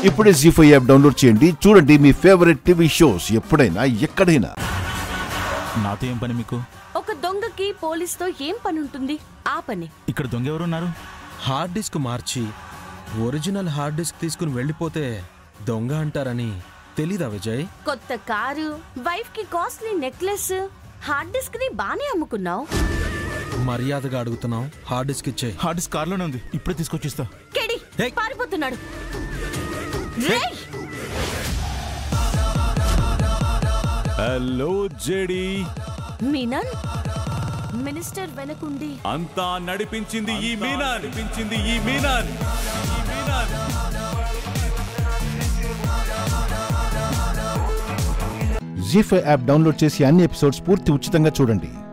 ఇప్పుడే G five app download చేయండి చూడండి మీ ఫేవరెట్ టీవీ షోస్ ఎప్పుడైనా ఎక్కడైనా నాతో ఏం పని మీకు ఒక దొంగకి పోలీస్తో ఏం పని ఉంటుంది ఆ పని ఇక్కడ దొంగ ఎవరు ఉన్నారు హార్డ్ డిస్క్ మార్చి ఒరిజినల్ హార్డ్ డిస్క్ తీసుకుని వెళ్ళిపోతే దొంగ అంటారని తెలీదా విజయ్ కొత్త కారు వైఫ్ కి కాస్ట్లీ నెక్లెస్ హార్డ్ డిస్క్ ని బానే అమ్ముకున్నావు మర్యాదగా అడుగుతున్నాం హార్డ్ డిస్క్ ఇచ్చే హార్డ్ డిస్క్ కార్లోనే ఉంది ఇప్పుడే తీసుకొచ్చిస్తా కెడి హే. పారిపోతున్నాడు రేయ్! హలో జెడి మీనన్ మినిస్టర్ వెనకుండి అంతా నడిపించింది ఈ మీనా నడిపించింది ఈ మీనాన్ ఈ Menon Zee five app download చేసి అన్ని ఎపిసోడ్స్ పూర్తి ఉచితంగా చూడండి